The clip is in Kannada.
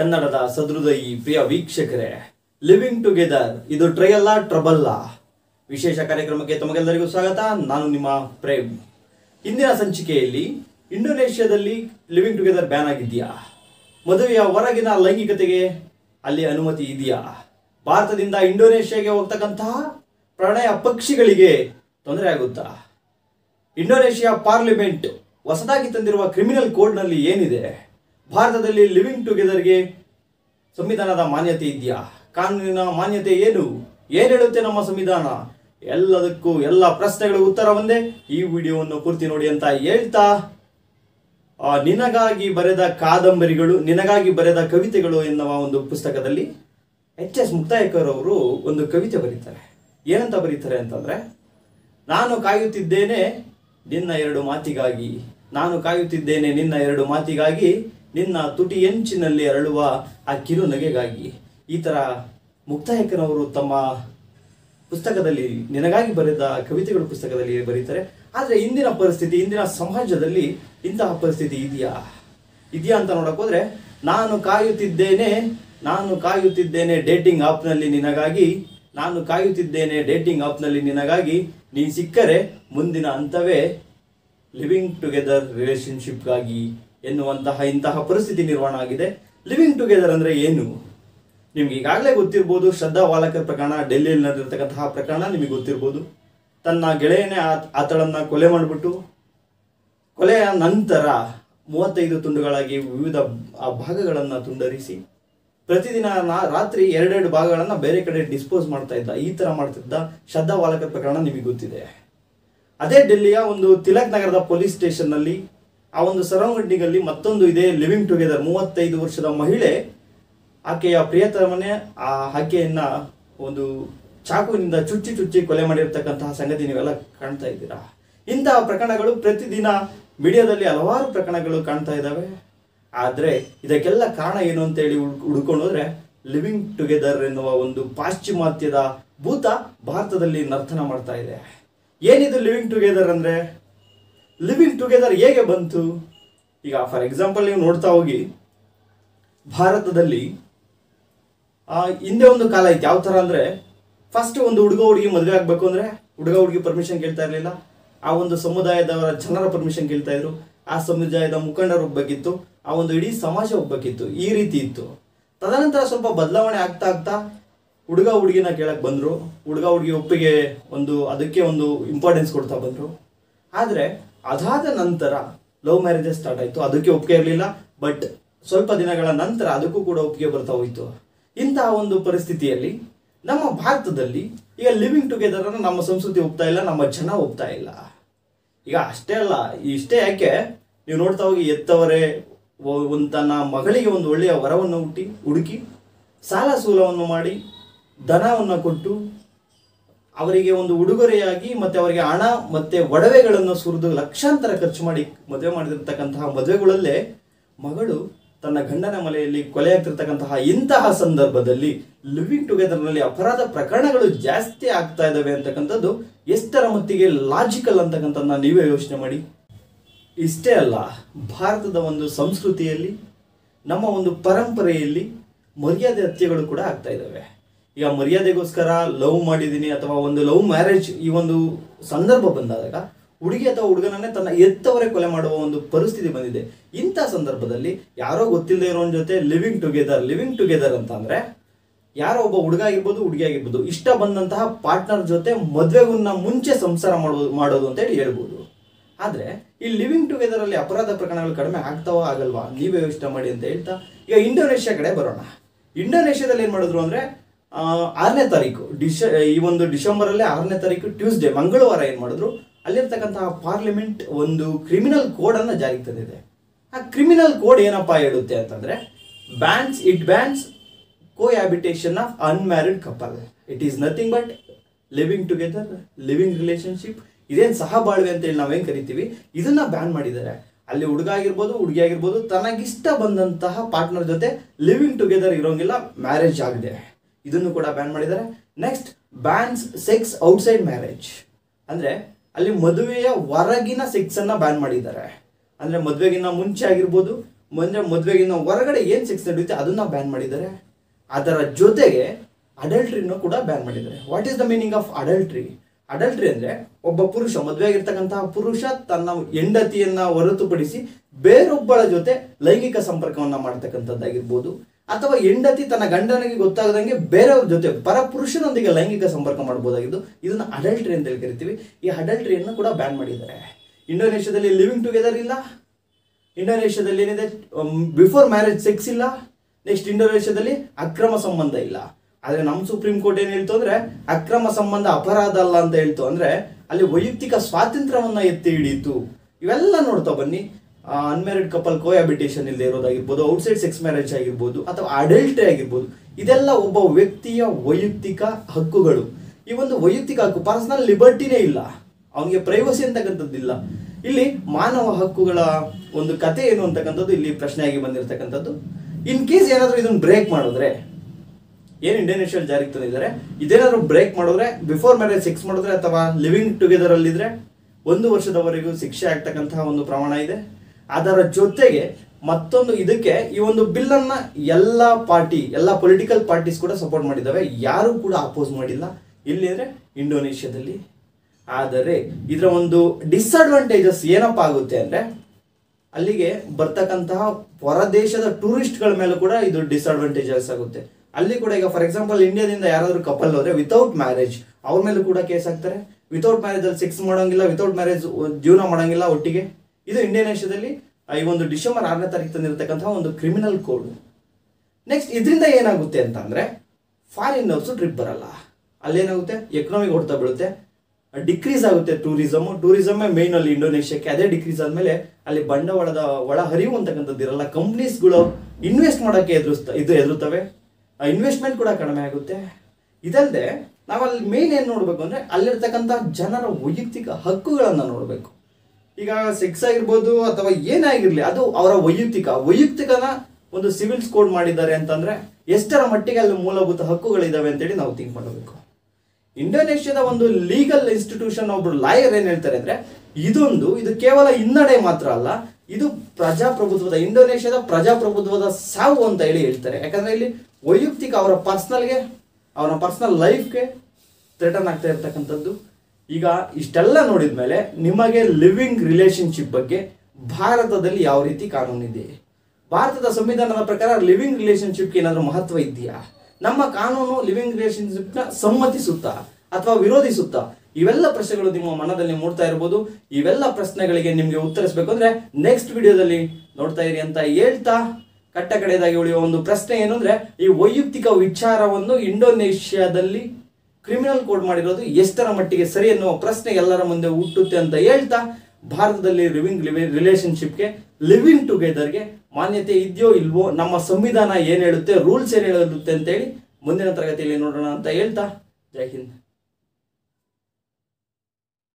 ಕನ್ನಡದ ಸದೃದಯಿ ಪ್ರಿಯ ವೀಕ್ಷಕರೇ ಲಿವಿಂಗ್ ಟುಗೆದರ್ ಇದು ಟ್ರಯಲ್ಲ ಟ್ರಬಲ್ಲ ವಿಶೇಷ ಕಾರ್ಯಕ್ರಮಕ್ಕೆ ತಮಗೆಲ್ಲರಿಗೂ ಸ್ವಾಗತ ನಾನು ನಿಮ್ಮ ಪ್ರೇಮ್ ಇಂದಿನ ಸಂಚಿಕೆಯಲ್ಲಿ ಇಂಡೋನೇಷ್ಯಾದಲ್ಲಿ ಲಿವಿಂಗ್ ಟುಗೆದರ್ ಬ್ಯಾನ್ ಆಗಿದೆಯಾ ಮದುವೆಯ ಹೊರಗಿನ ಲೈಂಗಿಕತೆಗೆ ಅಲ್ಲಿ ಅನುಮತಿ ಇದೆಯಾ ಭಾರತದಿಂದ ಇಂಡೋನೇಷ್ಯಾಗೆ ಹೋಗ್ತಕ್ಕಂತಹ ಪ್ರಣಯ ಪಕ್ಷಿಗಳಿಗೆ ತೊಂದರೆ ಆಗುತ್ತಾ ಇಂಡೋನೇಷ್ಯಾ ಪಾರ್ಲಿಮೆಂಟ್ ಹೊಸದಾಗಿ ತಂದಿರುವ ಕ್ರಿಮಿನಲ್ ಕೋಡ್ನಲ್ಲಿ ಏನಿದೆ ಭಾರತದಲ್ಲಿ ಲಿವಿಂಗ್ ಟುಗೆದರ್ಗೆ ಸಂವಿಧಾನದ ಮಾನ್ಯತೆ ಇದೆಯಾ ಕಾನೂನಿನ ಮಾನ್ಯತೆ ಏನು ಏನು ಹೇಳುತ್ತೆ ನಮ್ಮ ಸಂವಿಧಾನ ಎಲ್ಲದಕ್ಕೂ ಎಲ್ಲ ಪ್ರಶ್ನೆಗಳಿಗೆ ಉತ್ತರ ಒಂದೇ ಈ ವಿಡಿಯೋವನ್ನು ಪೂರ್ತಿ ನೋಡಿ ಅಂತ ಹೇಳ್ತಾ ಆ, ನಿನಗಾಗಿ ಬರೆದ ಕಾದಂಬರಿಗಳು ನಿನಗಾಗಿ ಬರೆದ ಕವಿತೆಗಳು ಎನ್ನುವ ಒಂದು ಪುಸ್ತಕದಲ್ಲಿ ಎಚ್ ಎಸ್ ಮುಕ್ತಾಯಕರ್ ಅವರು ಒಂದು ಕವಿತೆ ಬರೀತಾರೆ ಏನಂತ ಬರೀತಾರೆ ಅಂತಂದ್ರೆ ನಾನು ಕಾಯುತ್ತಿದ್ದೇನೆ ನಿನ್ನ ಎರಡು ಮಾತಿಗಾಗಿ ನಾನು ಕಾಯುತ್ತಿದ್ದೇನೆ ನಿನ್ನ ಎರಡು ಮಾತಿಗಾಗಿ ನಿನ್ನ ತುಟಿ ಎಂಚಿನಲ್ಲಿ ಅರಳುವ ಆ ಕಿರು ನಗೆಗಾಗಿ ಈ ತರ ಮುಕ್ತಾಯಕನವರು ತಮ್ಮ ಪುಸ್ತಕದಲ್ಲಿ ನಿನಗಾಗಿ ಬರೆದ ಕವಿತೆಗಳ ಪುಸ್ತಕದಲ್ಲಿ ಬರೀತಾರೆ ಆದರೆ ಇಂದಿನ ಪರಿಸ್ಥಿತಿ ಇಂದಿನ ಸಮಾಜದಲ್ಲಿ ಇಂತಹ ಪರಿಸ್ಥಿತಿ ಇದೆಯಾ ಇದೆಯಾ ಅಂತ ನೋಡಕ್ ಹೋದ್ರೆ ನಾನು ಕಾಯುತ್ತಿದ್ದೇನೆ ನಾನು ಕಾಯುತ್ತಿದ್ದೇನೆ ಡೇಟಿಂಗ್ ಆಪ್ನಲ್ಲಿ ನಿನಗಾಗಿ ನಾನು ಕಾಯುತ್ತಿದ್ದೇನೆ ಡೇಟಿಂಗ್ ಆಪ್ನಲ್ಲಿ ನಿನಗಾಗಿ ನೀ ಸಿಕ್ಕರೆ ಮುಂದಿನ ಹಂತವೇ ಲಿವಿಂಗ್ ಟುಗೆದರ್ ರಿಲೇಶನ್ಶಿಪ್ಗಾಗಿ ಎನ್ನುವಂತಹ ಇಂತಹ ಪರಿಸ್ಥಿತಿ ನಿರ್ಮಾಣ ಆಗಿದೆ ಲಿವಿಂಗ್ ಟುಗೆದರ್ ಅಂದ್ರೆ ಏನು ನಿಮ್ಗೆ ಈಗಾಗಲೇ ಗೊತ್ತಿರ್ಬೋದು ಶ್ರದ್ಧಾ ವಾಲಕರ್ ಪ್ರಕರಣ ಡೆಲ್ಲಿಯಲ್ಲಿ ನಡೆದಿರ್ತಕ್ಕಂತಹ ಪ್ರಕರಣ ನಿಮಗೆ ಗೊತ್ತಿರ್ಬೋದು ತನ್ನ ಗೆಳೆಯನೇ ಆತ- ಆತಳನ್ನ ಕೊಲೆ ಮಾಡಿಬಿಟ್ಟು ಕೊಲೆಯ ನಂತರ ಮೂವತ್ತೈದು ತುಂಡುಗಳಾಗಿ ವಿವಿಧ ಆ ಭಾಗಗಳನ್ನು ತುಂಡರಿಸಿ ಪ್ರತಿದಿನ ನಾ- ರಾತ್ರಿ ಎರಡೆರಡು ಭಾಗಗಳನ್ನ ಬೇರೆ ಕಡೆ ಡಿಸ್ಪೋಸ್ ಮಾಡ್ತಾ ಇದ್ದ ಈ ತರ ಮಾಡ್ತಿದ್ದ ಶ್ರದ್ಧಾ ವಾಲಕರ್ ಪ್ರಕರಣ ನಿಮಗೆ ಗೊತ್ತಿದೆ ಅದೇ ಡೆಲ್ಲಿಯ ಒಂದು ತಿಲಕ್ ನಗರದ ಪೊಲೀಸ್ ಸ್ಟೇಷನ್ ನಲ್ಲಿ ಆ ಒಂದು ಸರೌಂಡಿಂಗ್ ಅಲ್ಲಿ ಮತ್ತೊಂದು ಇದೆ ಲಿವಿಂಗ್ ಟುಗೆದರ್ ಮೂವತ್ತೈದು ವರ್ಷದ ಮಹಿಳೆ ಆಕೆಯ ಪ್ರಿಯತಮನೆ ಆ ಆಕೆಯನ್ನ ಒಂದು ಚಾಕುವಿನಿಂದ ಚುಚ್ಚಿ ಚುಚ್ಚಿ ಕೊಲೆ ಮಾಡಿರ್ತಕ್ಕಂತಹ ಸಂಗತಿ ನೀವೆಲ್ಲ ಕಾಣ್ತಾ ಇದ್ದೀರಾ ಇಂತಹ ಪ್ರಕರಣಗಳು ಪ್ರತಿದಿನ ಮೀಡಿಯಾದಲ್ಲಿ ಹಲವಾರು ಪ್ರಕರಣಗಳು ಕಾಣ್ತಾ ಇದ್ದಾವೆ ಆದ್ರೆ ಇದಕ್ಕೆಲ್ಲ ಕಾರಣ ಏನು ಅಂತ ಹೇಳಿ ಹುಡ್ಕೊಂಡು ಹೋದ್ರೆ ಲಿವಿಂಗ್ ಟುಗೆದರ್ ಎನ್ನುವ ಒಂದು ಪಾಶ್ಚಿಮಾತ್ಯದ ಭೂತ ಭಾರತದಲ್ಲಿ ನರ್ತನ ಮಾಡ್ತಾ ಇದೆ ಏನಿದು ಲಿವಿಂಗ್ ಟುಗೆದರ್ ಅಂದ್ರೆ ಲಿವಿಂಗ್ ಟುಗೆದರ್ ಹೇಗೆ ಬಂತು ಈಗ ಫಾರ್ ಎಕ್ಸಾಂಪಲ್ ನೀವು ನೋಡ್ತಾ ಹೋಗಿ ಭಾರತದಲ್ಲಿ ಆ, ಹಿಂದೆ ಒಂದು ಕಾಲ ಇತ್ತು ಯಾವ ತರ ಅಂದ್ರೆ ಫಸ್ಟ್ ಒಂದು ಹುಡುಗ ಹುಡುಗಿ ಮದುವೆ ಆಗ್ಬೇಕು ಅಂದ್ರೆ ಹುಡುಗ ಹುಡುಗಿ ಪರ್ಮಿಷನ್ ಕೇಳ್ತಾ ಇರಲಿಲ್ಲ ಆ ಒಂದು ಸಮುದಾಯದವರ ಜನರ ಪರ್ಮಿಷನ್ ಕೇಳ್ತಾ ಇದ್ರು ಆ ಸಮುದಾಯದ ಮುಖಂಡರು ಹೋಗ್ಬೇಕಿತ್ತು ಆ ಒಂದು ಇಡೀ ಸಮಾಜ ಹೋಗ್ಬೇಕಿತ್ತು ಈ ರೀತಿ ಇತ್ತು ತದನಂತರ ಸ್ವಲ್ಪ ಬದಲಾವಣೆ ಆಗ್ತಾ ಆಗ್ತಾ ಹುಡುಗ ಹುಡುಗಿನ ಕೇಳಕ್ ಬಂದ್ರು ಹುಡುಗ ಹುಡುಗಿ ಒಪ್ಪಿಗೆ ಒಂದು ಅದಕ್ಕೆ ಒಂದು ಇಂಪಾರ್ಟೆನ್ಸ್ ಕೊಡ್ತಾ ಬಂದ್ರು ಆದ್ರೆ ಅದಾದ ನಂತರ ಲವ್ ಮ್ಯಾರೇಜಸ್ ಸ್ಟಾರ್ಟ್ ಆಯ್ತು ಅದಕ್ಕೆ ಒಪ್ಪಿಗೆ ಇರಲಿಲ್ಲ ಬಟ್ ಸ್ವಲ್ಪ ದಿನಗಳ ನಂತರ ಅದಕ್ಕೂ ಕೂಡ ಒಪ್ಪಿಗೆ ಬರ್ತಾ ಹೋಯ್ತು ಇಂತಹ ಒಂದು ಪರಿಸ್ಥಿತಿಯಲ್ಲಿ ನಮ್ಮ ಭಾರತದಲ್ಲಿ ಈಗ ಲಿವಿಂಗ್ ಟುಗೆದರ್ ಅನ್ನ ನಮ್ಮ ಸಂಸ್ಕೃತಿ ಒಪ್ತಾ ಇಲ್ಲ ನಮ್ಮ ಜನ ಒಪ್ತಾ ಇಲ್ಲ ಈಗ ಅಷ್ಟೇ ಅಲ್ಲ ಇಷ್ಟೇ ಯಾಕೆ ನೀವು ನೋಡ್ತಾ ಹೋಗಿ ಎತ್ತವರೇ ಒ- ಒಂದು ತನ್ನ ಮಗಳಿಗೆ ಒಂದು ಒಳ್ಳೆಯ ವರವನ್ನು ಹುಟ್ಟಿ ಹುಡುಕಿ ಸಾಲ ಸೂಲವನ್ನು ಮಾಡಿ ಧನವನ್ನು ಕೊಟ್ಟು ಅವರಿಗೆ ಒಂದು ಉಡುಗೊರೆಯಾಗಿ ಮತ್ತೆ ಅವರಿಗೆ ಹಣ ಮತ್ತೆ ಒಡವೆಗಳನ್ನು ಸುರಿದು ಲಕ್ಷಾಂತರ ಖರ್ಚು ಮಾಡಿ ಮದುವೆ ಮಾಡಿರ್ತಕ್ಕಂತಹ ಮದುವೆಗಳಲ್ಲೇ ಮಗಳು ತನ್ನ ಗಂಡನ ಮನೆಯಲ್ಲಿ ಕೊಲೆಯಾಗ್ತಿರ್ತಕ್ಕಂತಹ ಇಂತಹ ಸಂದರ್ಭದಲ್ಲಿ ಲಿವಿಂಗ್ ಟುಗೆದರ್ನಲ್ಲಿ ಅಪರಾಧ ಪ್ರಕರಣಗಳು ಜಾಸ್ತಿ ಆಗ್ತಾ ಇದಾವೆ ಅಂತಕ್ಕಂಥದ್ದು ಎಷ್ಟರ ಮಟ್ಟಿಗೆ ಲಾಜಿಕಲ್ ಅಂತಕ್ಕಂಥದ್ದನ್ನ ನೀವೇ ಯೋಚನೆ ಮಾಡಿ ಇಷ್ಟೇ ಅಲ್ಲ ಭಾರತದ ಒಂದು ಸಂಸ್ಕೃತಿಯಲ್ಲಿ ನಮ್ಮ ಒಂದು ಪರಂಪರೆಯಲ್ಲಿ ಮರ್ಯಾದೆ ಹತ್ಯೆಗಳು ಕೂಡ ಆಗ್ತಾ ಇದ್ದಾವೆ ಈಗ ಮರ್ಯಾದೆಗೋಸ್ಕರ ಲವ್ ಮಾಡಿದ್ದೀನಿ ಅಥವಾ ಒಂದು ಲವ್ ಮ್ಯಾರೇಜ್ ಈ ಒಂದು ಸಂದರ್ಭ ಬಂದಾಗ ಹುಡುಗಿ ಅಥವಾ ಹುಡುಗನನ್ನೇ ತನ್ನ ಎತ್ತವರೇ ಕೊಲೆ ಮಾಡುವ ಒಂದು ಪರಿಸ್ಥಿತಿ ಬಂದಿದೆ ಇಂಥ ಸಂದರ್ಭದಲ್ಲಿ ಯಾರೋ ಗೊತ್ತಿಲ್ಲದೆ ಇರೋನ್ ಜೊತೆ ಲಿವಿಂಗ್ ಟುಗೆದರ್ ಲಿವಿಂಗ್ ಟುಗೆದರ್ ಅಂತ ಅಂದ್ರೆ ಯಾರೋ ಒಬ್ಬ ಹುಡುಗ ಆಗಿರ್ಬೋದು ಹುಡುಗಿ ಆಗಿರ್ಬೋದು ಇಷ್ಟ ಬಂದಂತಹ ಪಾರ್ಟ್ನರ್ ಜೊತೆ ಮದುವೆಗುನ್ನ ಮುಂಚೆ ಸಂಸಾರ ಮಾಡೋದು ಮಾಡೋದು ಅಂತ ಹೇಳಿ ಹೇಳ್ಬೋದು ಆದ್ರೆ ಈ ಲಿವಿಂಗ್ ಟುಗೆದರ್ ಅಲ್ಲಿ ಅಪರಾಧ ಪ್ರಕರಣಗಳು ಕಡಿಮೆ ಆಗ್ತಾವ ಆಗಲ್ವಾ ನೀವೇ ಯೋಚನೆ ಮಾಡಿ ಅಂತ ಹೇಳ್ತಾ ಈಗ ಇಂಡೋನೇಷ್ಯಾ ಕಡೆ ಬರೋಣ ಇಂಡೋನೇಷ್ಯಾದಲ್ಲಿ ಏನ್ ಮಾಡಿದ್ರು ಅಂದ್ರೆ ಆ, ಆರನೇ ತಾರೀಕು ಡಿಶ ಈ ಒಂದು ಡಿಸೆಂಬರ್ ಅಲ್ಲಿ ಆರನೇ ತಾರೀಕು ಟ್ಯೂಸ್ಡೇ ಮಂಗಳವಾರ ಏನ್ ಮಾಡಿದ್ರು ಅಲ್ಲಿರ್ತಕ್ಕಂತಹ ಪಾರ್ಲಿಮೆಂಟ್ ಒಂದು ಕ್ರಿಮಿನಲ್ ಕೋಡ್ ಅನ್ನ ಜಾರಿಗೆ ತಂದಿದೆ ಆ ಕ್ರಿಮಿನಲ್ ಕೋಡ್ ಏನಪ್ಪಾ ಹೇಳುತ್ತೆ ಅಂತಂದ್ರೆ bans it bans cohabitation of unmarried couple it is nothing but living together living relationship ಇದೇನ್ ಸಹಬಾಳ್ವೆ ಅಂತ ಹೇಳಿ ನಾವೇನ್ ಕರಿತೀವಿ ಇದನ್ನ ಬ್ಯಾನ್ ಮಾಡಿದ್ದಾರೆ ಅಲ್ಲಿ ಹುಡುಗ ಆಗಿರ್ಬೋದು ಹುಡುಗಿ ಆಗಿರ್ಬೋದು ತನಗಿಷ್ಟ ಬಂದಂತಹ ಪಾರ್ಟ್ನರ್ ಜೊತೆ ಲಿವಿಂಗ್ ಟುಗೆದರ್ ಇರೋಂಗಿಲ್ಲ ಮ್ಯಾರೇಜ್ ಆಗಿದೆ ಇದನ್ನು ಕೂಡ ಬ್ಯಾನ್ ಮಾಡಿದ್ದಾರೆ next bans sex outside marriage ಅಂದ್ರೆ ಅಲ್ಲಿ ಮದುವೆಯ ಹೊರಗಿನ ಸೆಕ್ಸ್ ಅನ್ನ ಬ್ಯಾನ್ ಮಾಡಿದ್ದಾರೆ ಅಂದ್ರೆ ಮದುವೆಗಿನ್ನ ಮುಂಚೆ ಆಗಿರ್ಬೋದು ಅಂದ್ರೆ ಮದುವೆಗಿನ್ನ ಹೊರಗಡೆ ಏನು ಸೆಕ್ಸ್ ನಡೆಯುತ್ತೆ ಅದನ್ನ ಬ್ಯಾನ್ ಮಾಡಿದ್ದಾರೆ ಅದರ ಜೊತೆಗೆ ಅಡಲ್ಟ್ರಿನೂ ಕೂಡ ಬ್ಯಾನ್ ಮಾಡಿದ್ದಾರೆ what is the meaning of adultery adultery ಅಂದ್ರೆ ಒಬ್ಬ ಪುರುಷ ಮದುವೆ ಆಗಿರ್ತಕ್ಕಂತಹ ಪುರುಷ ತನ್ನ ಹೆಂಡತಿಯನ್ನ ಹೊರತುಪಡಿಸಿ ಬೇರೊಬ್ಬಳ ಜೊತೆ ಲೈಂಗಿಕ ಸಂಪರ್ಕವನ್ನ ಮಾಡ್ತಕ್ಕಂಥದ್ದಾಗಿರ್ಬೋದು ಅಥವಾ ಹೆಂಡತಿ ತನ್ನ ಗಂಡನಿಗೆ ಗೊತ್ತಾಗದಂಗೆ ಬೇರೆಯವ್ರ ಜೊತೆ ಪರ ಪುರುಷನೊಂದಿಗೆ ಲೈಂಗಿಕ ಸಂಪರ್ಕ ಮಾಡಬಹುದಾಗಿದ್ದು ಇದನ್ನ ಅಡಲ್ಟ್ರಿ ಅಂತ ಹೇಳಿ ಕರಿತೀವಿ ಈ ಅಡಲ್ಟ್ರಿಯನ್ನು ಕೂಡ ಬ್ಯಾನ್ ಮಾಡಿದ್ದಾರೆ ಇಂಡೋನೇಷ್ಯಾದಲ್ಲಿ ಲಿವಿಂಗ್ ಟುಗೆದರ್ ಇಲ್ಲ ಇಂಡೋನೇಷ್ಯಾದಲ್ಲಿ ಏನಿದೆ ಬಿಫೋರ್ ಮ್ಯಾರೇಜ್ ಸೆಕ್ಸ್ ಇಲ್ಲ ನೆಕ್ಸ್ಟ್ ಇಂಡೋನೇಷ್ಯಾದಲ್ಲಿ ಅಕ್ರಮ ಸಂಬಂಧ ಇಲ್ಲ ಆದ್ರೆ ನಮ್ಮ ಸುಪ್ರೀಂ ಕೋರ್ಟ್ ಏನ್ ಹೇಳ್ತು ಅಂದ್ರೆ ಅಕ್ರಮ ಸಂಬಂಧ ಅಪರಾಧ ಅಲ್ಲ ಅಂತ ಹೇಳ್ತು ಅಂದ್ರೆ ಅಲ್ಲಿ ವೈಯಕ್ತಿಕ ಸ್ವಾತಂತ್ರ್ಯವನ್ನ ಎತ್ತಿ ಹಿಡಿಯಿತು ಇವೆಲ್ಲ ನೋಡ್ತಾ ಬನ್ನಿ ಅನ್ಮ್ಯಾರಿಡ್ ಕಪಲ್ ಕೋಯಾಬಿಟೇಷನ್ ಇಲ್ಲದೆ ಇರೋದಾಗಿರ್ಬೋದು ಔಟ್ಸೈಡ್ ಸೆಕ್ಸ್ ಮ್ಯಾರೇಜ್ ಆಗಿರ್ಬೋದು ಅಥವಾ ಅಡಲ್ಟ್ರಿ ಆಗಿರ್ಬೋದು ಇದೆಲ್ಲ ಒಬ್ಬ ವ್ಯಕ್ತಿಯ ವೈಯಕ್ತಿಕ ಹಕ್ಕುಗಳು ಈ ಒಂದು ವೈಯಕ್ತಿಕ ಹಕ್ಕು ಪರ್ಸನಲ್ ಲಿಬರ್ಟಿನೇ ಇಲ್ಲ ಅವನಿಗೆ ಪ್ರೈವಸಿ ಅಂತಕ್ಕಂಥದ್ದಿಲ್ಲ ಇಲ್ಲಿ ಮಾನವ ಹಕ್ಕುಗಳ ಒಂದು ಕತೆ ಏನು ಅಂತಕ್ಕಂಥದ್ದು ಇಲ್ಲಿ ಪ್ರಶ್ನೆಯಾಗಿ ಬಂದಿರತಕ್ಕಂಥದ್ದು ಇನ್ ಕೇಸ್ ಏನಾದರೂ ಇದನ್ನು ಬ್ರೇಕ್ ಮಾಡಿದ್ರೆ ಏನು ಇಂಡೋನೇಷ್ಯಾ ಜಾರಿಗೆ ತಂದಿದ್ದಾರೆ ಇದೇನಾದ್ರು ಬ್ರೇಕ್ ಮಾಡಿದ್ರೆ ಬಿಫೋರ್ ಮ್ಯಾರೇಜ್ ಸೆಕ್ಸ್ ಮಾಡಿದ್ರೆ ಅಥವಾ ಲಿವಿಂಗ್ ಟುಗೆದರ್ ಅಲ್ಲಿದ್ರೆ ಒಂದು ವರ್ಷದವರೆಗೂ ಶಿಕ್ಷೆ ಆಗ್ತಕ್ಕಂತಹ ಒಂದು ಪ್ರಮಾಣ ಇದೆ ಅದರ ಜೊತೆಗೆ ಮತ್ತೊಂದು ಇದಕ್ಕೆ ಈ ಒಂದು ಬಿಲ್ ಅನ್ನ ಎಲ್ಲ ಪಾರ್ಟಿ ಎಲ್ಲ ಪೊಲಿಟಿಕಲ್ ಪಾರ್ಟೀಸ್ ಕೂಡ ಸಪೋರ್ಟ್ ಮಾಡಿದ್ದಾವೆ ಯಾರು ಕೂಡ ಅಪೋಸ್ ಮಾಡಿಲ್ಲ ಎಲ್ಲಿ ಅಂದ್ರೆ ಇಂಡೋನೇಷ್ಯಾದಲ್ಲಿ ಆದರೆ ಇದರ ಒಂದು ಡಿಸ್ಅಡ್ವಾಂಟೇಜಸ್ ಏನಪ್ಪ ಆಗುತ್ತೆ ಅಂದ್ರೆ ಅಲ್ಲಿಗೆ ಬರ್ತಕ್ಕಂತಹ ಹೊರದೇಶದ ಟೂರಿಸ್ಟ್ಗಳ ಮೇಲೆ ಕೂಡ ಇದು ಡಿಸ್ಅಡ್ವಾಂಟೇಜಸ್ ಆಗುತ್ತೆ ಅಲ್ಲಿ ಕೂಡ ಈಗ ಫಾರ್ ಎಕ್ಸಾಂಪಲ್ ಇಂಡಿಯಾದಿಂದ ಯಾರಾದ್ರೂ ಕಪಲ್ ಹೋದ್ರೆ ವಿತೌಟ್ ಮ್ಯಾರೇಜ್ ಅವ್ರ ಮೇಲೂ ಕೂಡ ಕೇಸ್ ಹಾಕ್ತಾರೆ ವಿತೌಟ್ ಮ್ಯಾರೇಜ್ ಅಲ್ಲಿ ಸೆಕ್ಸ್ ಮಾಡೋಂಗಿಲ್ಲ ವಿತೌಟ್ ಮ್ಯಾರೇಜ್ ಜೀವನ ಮಾಡೋಂಗಿಲ್ಲ ಒಟ್ಟಿಗೆ ಇದು ಇಂಡೋನೇಷ್ಯಾದಲ್ಲಿ ಆ, ಈ ಒಂದು ಡಿಸೆಂಬರ್ ಆರನೇ ತಾರೀಕು ತಂದಿರತಕ್ಕಂತಹ ಒಂದು ಕ್ರಿಮಿನಲ್ ಕೋಡ್ ನೆಕ್ಸ್ಟ್ ಇದರಿಂದ ಏನಾಗುತ್ತೆ ಅಂತ ಅಂದ್ರೆ ಫಾರಿನರ್ಸು ಟ್ರಿಪ್ ಬರಲ್ಲ ಅಲ್ಲೇನಾಗುತ್ತೆ ಎಕನಾಮಿಕ್ ಹೊಡ್ತಾ ಬೀಳುತ್ತೆ ಡಿಕ್ರೀಸ್ ಆಗುತ್ತೆ ಟೂರಿಸಮ್ ಟೂರಿಸಮ್ ಮೇನ್ ಅಲ್ಲಿ ಇಂಡೋನೇಷ್ಯಾಕ್ಕೆ ಅದೇ ಡಿಕ್ರೀಸ್ ಆದ್ಮೇಲೆ ಅಲ್ಲಿ ಬಂಡವಾಳದ ಒಳ ಹರಿವು ಅಂತಕ್ಕಂಥದ್ದು ಇರಲ್ಲ ಕಂಪ್ನೀಸ್ಗಳು ಇನ್ವೆಸ್ಟ್ ಮಾಡೋಕ್ಕೆ ಎದುರಿಸ್ತಾ ಇದು ಎದುರುತ್ತವೆ ಇನ್ವೆಸ್ಟ್ಮೆಂಟ್ ಕೂಡ ಕಡಿಮೆ ಆಗುತ್ತೆ ಇದಲ್ಲದೆ ನಾವು ಅಲ್ಲಿ ಮೇನ್ ಏನು ನೋಡಬೇಕು ಅಂದ್ರೆ ಅಲ್ಲಿರ್ತಕ್ಕಂಥ ಜನರ ವೈಯಕ್ತಿಕ ಹಕ್ಕುಗಳನ್ನ ನೋಡಬೇಕು ಈಗ ಸೆಕ್ಸ್ ಆಗಿರ್ಬೋದು ಅಥವಾ ಏನಾಗಿರ್ಲಿ ಅದು ಅವರ ವೈಯಕ್ತಿಕ ವೈಯಕ್ತಿಕನ ಒಂದು ಸಿವಿಲ್ಸ್ ಕೋಡ್ ಮಾಡಿದ್ದಾರೆ ಅಂತಂದ್ರೆ ಎಷ್ಟರ ಮಟ್ಟಿಗೆ ಅಲ್ಲಿ ಮೂಲಭೂತ ಹಕ್ಕುಗಳಿದಾವೆ ಅಂತೇಳಿ ನಾವು ಥಿಂಕ್ ಮಾಡಬೇಕು ಇಂಡೋನೇಷ್ಯಾದ ಒಂದು ಲೀಗಲ್ ಇನ್ಸ್ಟಿಟ್ಯೂಷನ್ ಒಬ್ರು ಲಾಯರ್ ಏನ್ ಹೇಳ್ತಾರೆ ಅಂದ್ರೆ ಇದೊಂದು ಇದು ಕೇವಲ ಹಿನ್ನಡೆ ಮಾತ್ರ ಅಲ್ಲ ಇದು ಪ್ರಜಾಪ್ರಭುತ್ವದ ಇಂಡೋನೇಷ್ಯಾದ ಪ್ರಜಾಪ್ರಭುತ್ವದ ಸಾವು ಅಂತ ಹೇಳಿ ಹೇಳ್ತಾರೆ ಯಾಕಂದ್ರೆ ಇಲ್ಲಿ ವೈಯಕ್ತಿಕ ಅವರ ಪರ್ಸನಲ್ಗೆ ಅವರ ಪರ್ಸನಲ್ ಲೈಫ್ಗೆ ಥ್ರೆಟನ್ ಆಗ್ತಾ ಇರ್ತಕ್ಕಂಥದ್ದು ಈಗ ಇಷ್ಟೆಲ್ಲ ನೋಡಿದ್ಮೇಲೆ ನಿಮಗೆ ಲಿವಿಂಗ್ ರಿಲೇಶನ್ಶಿಪ್ ಬಗ್ಗೆ ಭಾರತದಲ್ಲಿ ಯಾವ ರೀತಿ ಕಾನೂನಿದೆ ಭಾರತದ ಸಂವಿಧಾನದ ಪ್ರಕಾರ ಲಿವಿಂಗ್ ರಿಲೇಶನ್ಶಿಪ್ಗೆ ಏನಾದರೂ ಮಹತ್ವ ಇದೆಯಾ ನಮ್ಮ ಕಾನೂನು ಲಿವಿಂಗ್ ರಿಲೇಶನ್ಶಿಪ್ನ ಸಮ್ಮತಿಸುತ್ತಾ ಅಥವಾ ವಿರೋಧಿಸುತ್ತಾ ಇವೆಲ್ಲ ಪ್ರಶ್ನೆಗಳು ನಿಮ್ಮ ಮನದಲ್ಲಿ ಮೂಡ್ತಾ ಇರ್ಬೋದು ಇವೆಲ್ಲ ಪ್ರಶ್ನೆಗಳಿಗೆ ನಿಮಗೆ ಉತ್ತರಿಸಬೇಕು ಅಂದ್ರೆ ನೆಕ್ಸ್ಟ್ ವಿಡಿಯೋದಲ್ಲಿ ನೋಡ್ತಾ ಇರಿ ಅಂತ ಹೇಳ್ತಾ ಕಟ್ಟ ಕಡೆಯದಾಗಿ ಉಳಿಯುವ ಒಂದು ಪ್ರಶ್ನೆ ಏನು ಅಂದ್ರೆ ಈ ವೈಯಕ್ತಿಕ ವಿಚಾರವನ್ನು ಇಂಡೋನೇಷ್ಯಾದಲ್ಲಿ ಕ್ರಿಮಿನಲ್ ಕೋಡ್ ಮಾಡಿರೋದು ಎಷ್ಟರ ಮಟ್ಟಿಗೆ ಸರಿ ಎನ್ನುವ ಪ್ರಶ್ನೆ ಎಲ್ಲರ ಮುಂದೆ ಹುಟ್ಟುತ್ತೆ ಅಂತ ಹೇಳ್ತಾ ಭಾರತದಲ್ಲಿ ಲಿವಿಂಗ್ ರಿಲೇಶನ್ಶಿಪ್ಗೆ ಲಿವಿಂಗ್ ಟುಗೆದರ್ಗೆ ಮಾನ್ಯತೆ ಇದೆಯೋ ಇಲ್ವೋ ನಮ್ಮ ಸಂವಿಧಾನ ಏನು ಹೇಳುತ್ತೆ ರೂಲ್ಸ್ ಏನು ಹೇಳುತ್ತೆ ಅಂತೇಳಿ ಮುಂದಿನ ತರಗತಿಯಲ್ಲಿ ನೋಡೋಣ ಅಂತ ಹೇಳ್ತಾ ಜೈ ಹಿಂದ್